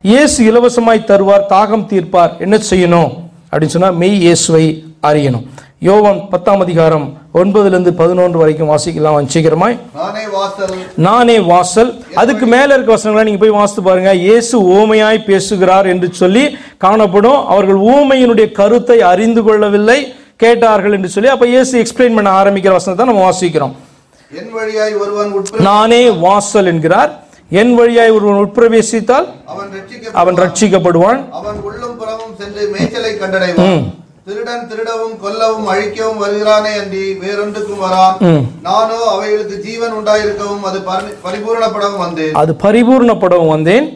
இயேசு இலவசமாய் தருவார் தாகம் தீர்ப்பார் என்ன செய்யணும் அப்படின்னு சொன்னா மெய் இயேசுவை அறியணும் யோவான் பத்தாம் அதிகாரம் ஒன்பதுலேருந்து பதினொன்று வரைக்கும் வாசிக்கலாம் சீக்கிரமாய் நானே வாசல் நானே வாசல் அதுக்கு மேல இருக்க வசனங்களை நீங்க போய் வாசித்து பாருங்க இயேசு ஊமையாய் பேசுகிறார் என்று சொல்லி காணப்படும் அவர்கள் ஊமையினுடைய கருத்தை அறிந்து கொள்ளவில்லை கேட்டார்கள் என்று சொல்லி அப்ப இயேசு எக்ஸ்பிளைன் பண்ண ஆரம்பிக்கிற வசனத்தை நம்ம வாசிக்கிறோம் என் வழியாய் ஒருவன் உட்பிர நானே வாசல் என்கிறார் என் வழியாய் ஒருவன் உட்பிரவேசித்தால் அவன் ரட்சிக்க அவன் ரட்சிக்கப்படுவான் அவன் உள்ளும் புறமும் சென்று மேய்ச்சலை கண்டடைவான் திருடன் திருடவும் கொல்லவும் அழிக்கவும் வருகிறானே அன்றி வேறொன்றுக்கும் வரான் நானோ அவைகளுக்கு ஜீவன் உண்டாயிருக்கவும் அது பரி- பரிபூரணப்படவும் வந்தேன் அது பரிபூர்ணப்படவும் வந்தேன்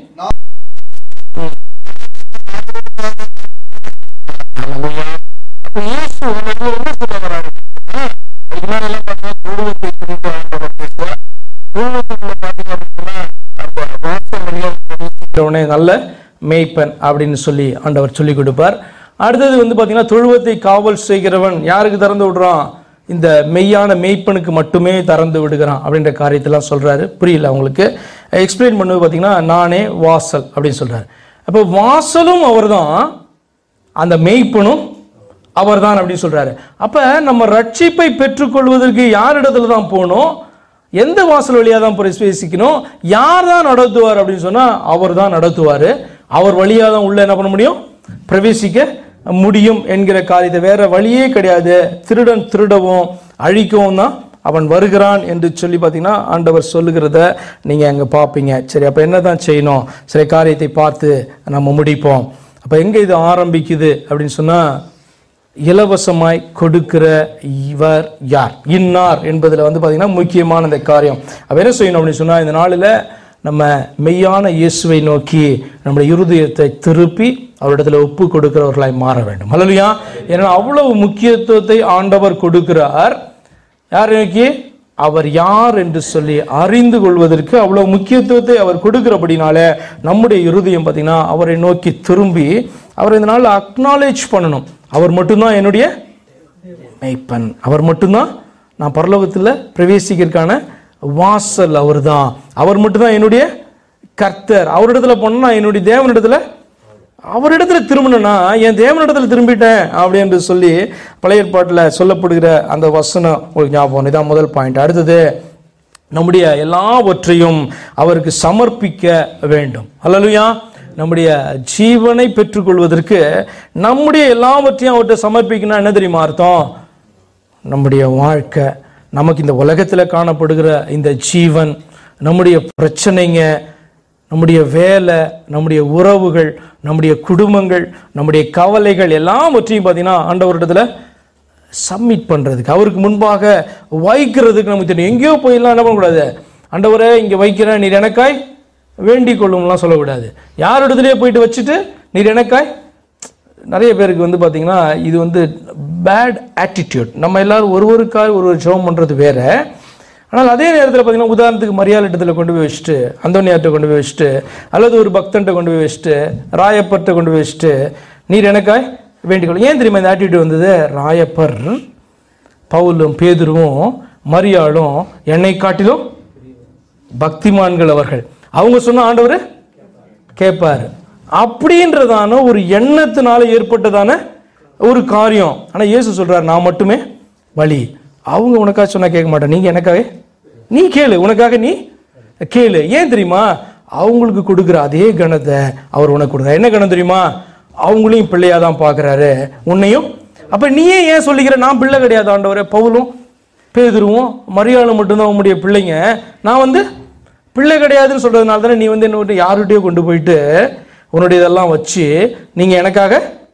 உடனே நல்ல மேய்ப்பன் அப்படின்னு சொல்லி ஆண்டவர் சொல்லி கொடுப்பார் அடுத்தது வந்து பார்த்தீங்கன்னா தொழுவத்தை காவல் செய்கிறவன் யாருக்கு திறந்து விடுறான் இந்த மெய்யான மேய்ப்பனுக்கு மட்டுமே திறந்து விடுகிறான் அப்படின்ற காரியத்தெல்லாம் சொல்றாரு புரியல அவங்களுக்கு எக்ஸ்பிளைன் பண்ணுவது பார்த்தீங்கன்னா நானே வாசல் அப்படின்னு சொல்றாரு அப்போ வாசலும் அவர்தான் அந்த மேய்ப்பனும் அவர்தான் அப்படின்னு சொல்றாரு அப்ப நம்ம ரட்சிப்பை பெற்றுக்கொள்வதற்கு யாரிடத்துல தான் போகணும் எந்த வாசல் வழியா தான் பிரவேசிக்கணும் யார் தான் நடத்துவார் அப்படின்னு சொன்னா அவர் தான் நடத்துவார் அவர் வழியா தான் உள்ள என்ன பண்ண முடியும் பிரவேசிக்க முடியும் என்கிற காரியத்தை வேற வழியே கிடையாது திருடன் திருடவும் அழிக்கவும் தான் அவன் வருகிறான் என்று சொல்லி பார்த்தீங்கன்னா ஆண்டவர் சொல்லுகிறத நீங்கள் அங்கே பார்ப்பீங்க சரி அப்போ என்ன தான் செய்யணும் சில காரியத்தை பார்த்து நம்ம முடிப்போம் அப்போ எங்கே இது ஆரம்பிக்குது அப்படின்னு சொன்னால் இலவசமாய் கொடுக்கிற இவர் யார் இன்னார் என்பதில் வந்து பார்த்தீங்கன்னா முக்கியமான இந்த காரியம் அப்போ என்ன செய்யணும் அப்படின்னு சொன்னால் இந்த நாளில் நம்ம மெய்யான இயேசுவை நோக்கி நம்முடைய இருதயத்தை திருப்பி அவரிடத்துல ஒப்பு கொடுக்கிறவர்களாய் மாற வேண்டும் அல்லையா ஏன்னா அவ்வளவு முக்கியத்துவத்தை ஆண்டவர் கொடுக்கிறார் யார் நோக்கி அவர் யார் என்று சொல்லி அறிந்து கொள்வதற்கு அவ்வளவு முக்கியத்துவத்தை அவர் கொடுக்கிறபடினால நம்முடைய இருதயம் பார்த்தீங்கன்னா அவரை நோக்கி திரும்பி அவரை இந்த நாளில் அக்னாலேஜ் பண்ணணும் அவர் மட்டும்தான் என்னுடைய மெய்ப்பன் அவர் மட்டும்தான் நான் பரலோகத்தில் பிரவேசிக்கிறதுக்கான வாசல் அவர்தான் அவர் மட்டும்தான் என்னுடைய கர்த்தர் அவரிடத்துல போனா நான் என்னுடைய தேவனிடத்துல அவரிடத்துல திரும்பினா என் தேவனிடத்துல திரும்பிட்டேன் அப்படி என்று சொல்லி பழைய ஏற்பாட்டில் சொல்லப்படுகிற அந்த வசனம் உங்களுக்கு ஞாபகம் இதான் முதல் பாயிண்ட் அடுத்தது நம்முடைய எல்லாவற்றையும் அவருக்கு சமர்ப்பிக்க வேண்டும் அல்லலுயா நம்முடைய ஜீவனை பெற்றுக்கொள்வதற்கு நம்முடைய எல்லாவற்றையும் அவர்கிட்ட சமர்ப்பிக்கணும் என்ன தெரியுமா அர்த்தம் நம்முடைய வாழ்க்கை நமக்கு இந்த உலகத்தில் காணப்படுகிற இந்த ஜீவன் நம்முடைய பிரச்சனைங்க நம்முடைய வேலை நம்முடைய உறவுகள் நம்முடைய குடும்பங்கள் நம்முடைய கவலைகள் எல்லாவற்றையும் பார்த்தீங்கன்னா ஆண்டவரிடத்துல சப்மிட் பண்ணுறதுக்கு அவருக்கு முன்பாக வைக்கிறதுக்கு நமக்கு தெரியும் எங்கேயோ போயெல்லாம் என்ன பண்ணக்கூடாது ஆண்டவரே இங்கே வைக்கிறேன் நீர் எனக்காய் வேண்டிக் கொள்ளும்லாம் சொல்லக்கூடாது யார் இடத்துலயே போயிட்டு வச்சுட்டு நீர் எனக்காய் நிறைய பேருக்கு வந்து பார்த்தீங்கன்னா இது வந்து பேட் ஆட்டிடியூட் நம்ம எல்லாரும் ஒருவருக்காக ஒரு ஒரு ஜெபம் பண்ணுறது வேற ஆனால் அதே நேரத்தில் பார்த்தீங்கன்னா உதாரணத்துக்கு மரியாதை கொண்டு போய் வச்சுட்டு அந்தோனியார்ட்ட கொண்டு போய் வச்சுட்டு அல்லது ஒரு பக்தன்ட்ட கொண்டு போய் வச்சுட்டு ராயப்பர்ட்ட கொண்டு போய் வச்சுட்டு நீர் எனக்காய் வேண்டிக்கொள்ளும் ஏன் தெரியுமா இந்த ஆட்டிடியூட் வந்தது ராயப்பர் பவுலும் பேதுருவும் மரியாளும் என்னை காட்டிலும் பக்திமான்கள் அவர்கள் அவங்க சொன்ன ஆண்டவர் கேட்பாரு அப்படின்றதான ஒரு எண்ணத்தினால ஏற்பட்டதான ஒரு காரியம் ஆனா இயேசு சொல்றாரு நான் மட்டுமே வழி அவங்க உனக்காக சொன்னா கேட்க மாட்டேன் நீங்க எனக்காக நீ கேளு உனக்காக நீ கேளு ஏன் தெரியுமா அவங்களுக்கு கொடுக்குற அதே கணத்தை அவர் உனக்கு கொடுக்குற என்ன கணம் தெரியுமா அவங்களையும் பிள்ளையா தான் பார்க்கறாரு உன்னையும் அப்ப நீயே ஏன் சொல்லிக்கிற நான் பிள்ளை கிடையாது ஆண்டவரே பவுலும் பேதுருவும் மரியாதை மட்டும்தான் உன்னுடைய பிள்ளைங்க நான் வந்து பிள்ளை கிடையாதுன்னு சொல்றதுனால தானே நீ வந்து என்ன பண்ணி யாருகிட்டயோ கொண்டு போயிட்டு உன்னுடைய இதெல்லாம் வச்சு நீங்க எனக்காக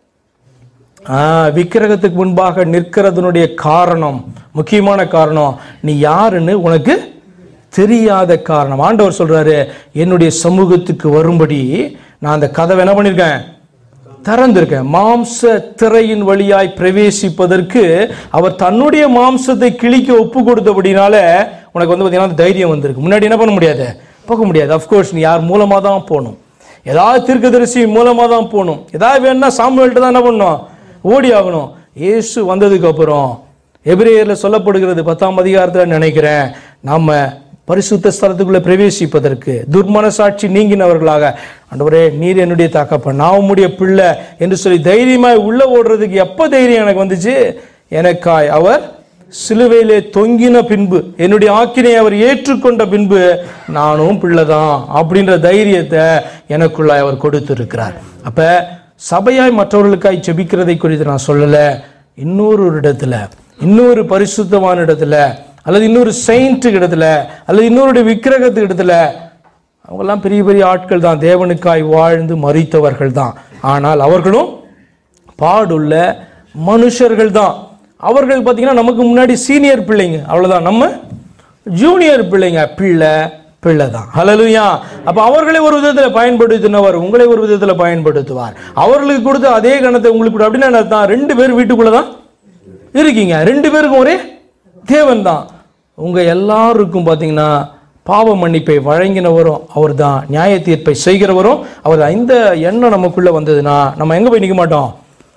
ஆ, விக்கிரகத்துக்கு முன்பாக நிற்கிறதுனுடைய காரணம் முக்கியமான காரணம் நீ யாருன்னு உனக்கு தெரியாத காரணம் ஆண்டவர் சொல்றாரு என்னுடைய சமூகத்துக்கு வரும்படி நான் அந்த கதவை என்ன பண்ணியிருக்கேன் திறந்திருக்கேன் மாம்ச திரையின் வழியாய் பிரவேசிப்பதற்கு அவர் தன்னுடைய மாம்சத்தை கிழிக்க ஒப்பு கொடுத்தபடினால உனக்கு வந்து பார்த்தீங்கன்னா அந்த தைரியம் வந்திருக்கு முன்னாடி என்ன பண்ண முடியாது போக முடியாது அஃப்கோர்ஸ் நீ யார் மூலமாக தான் போகணும் ஏதாவது தீர்க்கதரிசி மூலமாக தான் போகணும் ஏதாவது வேணும்னா சாமுவேல்ட்ட தான் என்ன பண்ணணும் ஓடி ஆகணும் இயேசு வந்ததுக்கு அப்புறம் எபிரேயரில் சொல்லப்படுகிறது பத்தாம் அதிகாரத்தில் நினைக்கிறேன் நம்ம பரிசுத்த ஸ்தலத்துக்குள்ள பிரவேசிப்பதற்கு துர்மனசாட்சி நீங்கினவர்களாக ஆண்டவரே நீர் என்னுடைய தகப்பன் நான் உம்முடைய பிள்ளை என்று சொல்லி தைரியமாய் உள்ள ஓடுறதுக்கு எப்போ தைரியம் எனக்கு வந்துச்சு எனக்காய் அவர் சிலுவையிலே தொங்கின பின்பு என்னுடைய ஆக்கினை அவர் ஏற்றுக்கொண்ட பின்பு நானும் பிள்ளைதான் அப்படின்ற தைரியத்தை எனக்குள்ளாய் அவர் கொடுத்திருக்கிறார் அப்ப சபையாய் மற்றவர்களுக்காய் ஜெபிக்கிறதை குறித்து நான் சொல்லல இன்னொரு ஒரு இடத்துல இன்னொரு பரிசுத்தமான இடத்துல அல்லது இன்னொரு செயின்ட் இடத்துல அல்லது இன்னொரு விக்கிரகத்து இடத்துல அவங்கெல்லாம் பெரிய பெரிய ஆட்கள் தான் தேவனுக்காய் வாழ்ந்து மறித்தவர்கள் தான் ஆனால் அவர்களும் பாடுள்ள மனுஷர்கள் தான் அவர்கள் பார்த்தீங்கன்னா நமக்கு முன்னாடி சீனியர் பிள்ளைங்க அவ்வளோதான் நம்ம ஜூனியர் பிள்ளைங்க பிள்ளை பிள்ளை தான் ஹலலுயா அப்போ அவர்களை ஒரு விதத்தில் பயன்படுத்தினவர் உங்களை ஒரு விதத்தில் பயன்படுத்துவார் அவர்களுக்கு கொடுத்த அதே கணத்தை உங்களுக்கு கொடு அப்படின்னா என்ன அர்த்தம்? ரெண்டு பேர் வீட்டுக்குள்ளே தான் இருக்கீங்க ரெண்டு பேருக்கும் ஒரே தேவன் தான் உங்க எல்லாருக்கும் பார்த்தீங்கன்னா பாவ மன்னிப்பை வழங்கினவரும் அவர் தான் நியாய தீர்ப்பை செய்கிறவரும் அவர் தான். இந்த எண்ணம் நமக்குள்ள வந்ததுன்னா நம்ம எங்க போய் நிற்க மாட்டோம்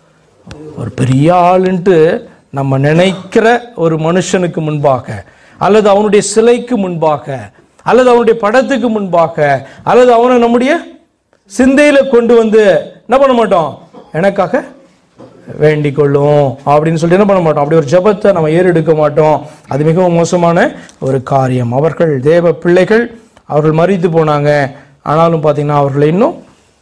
ஒரு பெரிய ஆளுன்ட்டு நம்ம நினைக்கிற ஒரு மனுஷனுக்கு முன்பாக அல்லது அவனுடைய சிலைக்கு முன்பாக அல்லது அவனுடைய படத்துக்கு முன்பாக அல்லது அவனை நம்முடைய சிந்தையில கொண்டு வந்து என்ன பண்ண மாட்டோம் எனக்காக வேண்டிக் கொள்ளும் அப்படின்னு சொல்லிட்டு என்ன பண்ண மாட்டோம் அப்படி ஒரு ஜெபத்தை நம்ம ஏறெடுக்க மாட்டோம் அது மிகவும் மோசமான ஒரு காரியம் அவர்கள் தேவ பிள்ளைகள் அவர்கள் மறித்து போனாங்க ஆனாலும் பார்த்தீங்கன்னா அவர்களை இன்னும்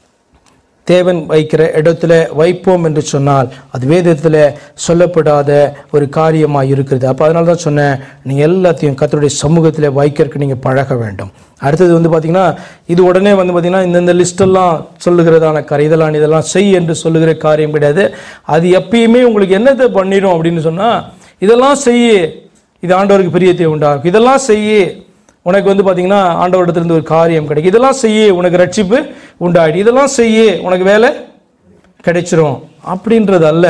தேவன் வைக்கிற இடத்துல வைப்போம் என்று சொன்னால் அது வேதத்தில் சொல்லப்படாத ஒரு காரியமாக இருக்கிறது அப்போ அதனால தான் சொன்னேன் நீங்கள் எல்லாத்தையும் கர்த்தருடைய சமூகத்தில் வைக்கிறதுக்கு நீங்கள் பழக வேண்டும் அடுத்தது வந்து பார்த்தீங்கன்னா இது உடனே வந்து பார்த்தீங்கன்னா இந்தந்த லிஸ்டெல்லாம் சொல்லுகிறதான காரியம் இதெல்லாம் இதெல்லாம் செய் என்று சொல்லுகிற காரியம் கிடையாது அது எப்பயுமே உங்களுக்கு என்னத்தை பண்ணிடும் அப்படின்னு சொன்னால் இதெல்லாம் செய்யு இது ஆண்டவருக்கு பிரியத்தை உண்டாகும் இதெல்லாம் செய்யு உனக்கு வந்து பார்த்தீங்கன்னா ஆண்டவரிடத்திலிருந்து ஒரு காரியம் கிடைக்கும் இதெல்லாம் செய்ய உனக்கு ரட்சிப்பு உண்டாயிடு இதெல்லாம் செய்ய உனக்கு வேலை கிடைச்சிரும் அப்படின்றது அல்ல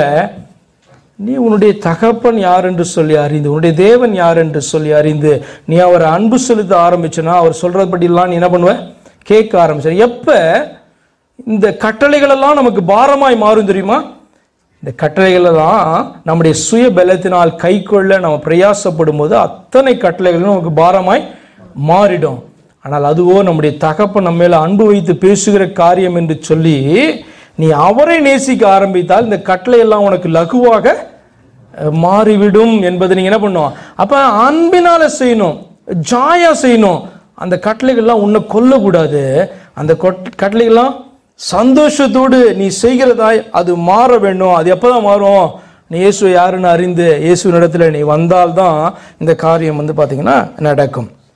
நீ உன்னுடைய தகப்பன் யார் என்று சொல்லி அறிந்து உன்னுடைய தேவன் யார் என்று சொல்லி அறிந்து நீ அவரை அன்பு செலுத்த ஆரம்பிச்சனா அவர் சொல்றபடியெல்லாம் நீ என்ன பண்ணுவ கேட்க ஆரம்பிச்ச எப்ப இந்த கட்டளைகள் எல்லாம் நமக்கு பாரமாய் மாறும் தெரியுமா இந்த கட்டளைகள் எல்லாம் நம்முடைய சுய பலத்தினால் கை கொள்ள நம்ம பிரயாசப்படும் போது அத்தனை கட்டளைகளும் நமக்கு பாரமாய் மாறிடும் ஆனால் அதுவோ நம்முடைய தகப்பன் நம்ம மேல அன்பு வைத்து பேசுகிற காரியம் என்று சொல்லி நீ அவரை நேசிக்க ஆரம்பித்தால் இந்த கட்டளை எல்லாம் உனக்கு லகுவாக அஹ், மாறிவிடும் என்பதை நீங்க என்ன பண்ணும் அப்ப அன்பினால செய்யணும் ஜாயா செய்யணும் அந்த கட்டளைகள்லாம் உன்னை கொல்லக்கூடாது அந்த கொட்- கட்டளைகள்லாம் சந்தோஷத்தோடு நீ செய்கிறதாய் அது மாற வேண்டும் அது எப்பதான் மாறும் நீ இயேசு யாருன்னு அறிந்து இயேசுவின் இடத்துல நீ வந்தால்தான் இந்த காரியம் வந்து பார்த்தீங்கன்னா நடக்கும்